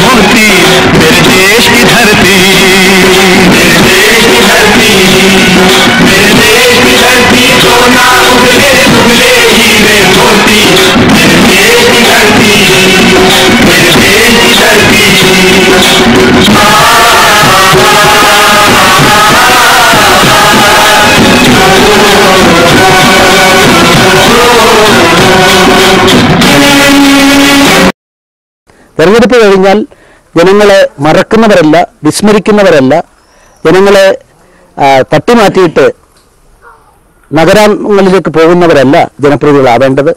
मोती मेरे देश की धरती मेरे देश की धरती मेरे देश की धरती सोना उगले उगले हीरे मोती मेरे देश की धरती मेरे देश की धरती തെരഞ്ഞെടുപ്പ് കഴിഞ്ഞാൽ ജനങ്ങളെ മറക്കുന്നവരല്ല വിസ്മരിക്കുന്നവരല്ല ജനങ്ങളെ ആ, തട്ടിമാറ്റിയിട്ട് നഗരങ്ങളിലേക്ക് പോകുന്നവരല്ല ജനപ്രതിനിധികളാവേണ്ടത്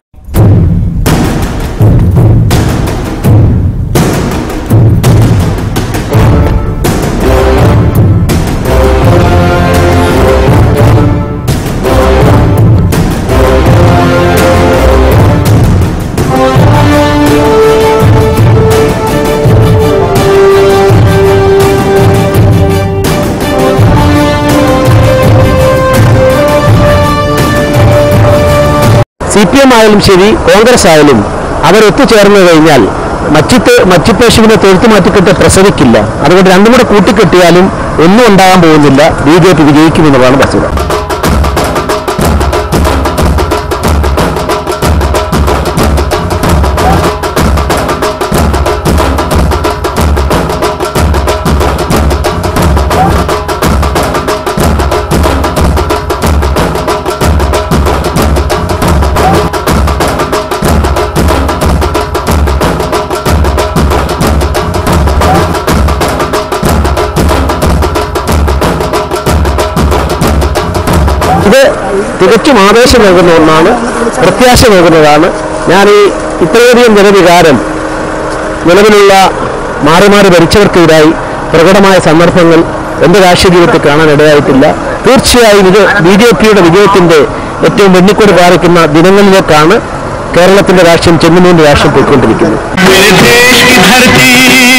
സി പി എം ആയാലും ശരി കോൺഗ്രസ് ആയാലും അവരൊത്തുചേർന്ന് കഴിഞ്ഞാൽ മച്ചിത്ത് മച്ചിപ്പേശുവിനെ തൊഴുത്തു മാറ്റിക്കെട്ട് പ്രസവിക്കില്ല അതുകൊണ്ട് രണ്ടും കൂടെ കൂട്ടിക്കെട്ടിയാലും ഒന്നും ഉണ്ടാകാൻ പോകുന്നില്ല ബി ജെ പി വിജയിക്കുമെന്നുള്ളതാണ് വസ്തുത ഇത് തികച്ചും ആവേശം നൽകുന്ന ഒന്നാണ് പ്രത്യാശ നൽകുന്നതാണ് ഞാൻ ഈ ഇത്രയധികം ജനവികാരം നിലവിലുള്ള മാറി മാറി ഭരിച്ചവർക്കെതിരായി പ്രകടമായ സന്ദർഭങ്ങൾ എൻ്റെ രാഷ്ട്രീയ ജീവിതത്തിൽ കാണാൻ ഇടയായിട്ടില്ല തീർച്ചയായും ഇത് ബി ജെ പിയുടെ വിജയത്തിൻ്റെ ഏറ്റവും വെണ്ണിക്കൂട് പാലിക്കുന്ന ദിനങ്ങളിലേക്കാണ് കേരളത്തിൻ്റെ രാഷ്ട്രീയം ചെന്നുമൂന്ന് രാഷ്ട്രീയം പോയിക്കൊണ്ടിരിക്കുന്നത് मेरे देश की धरती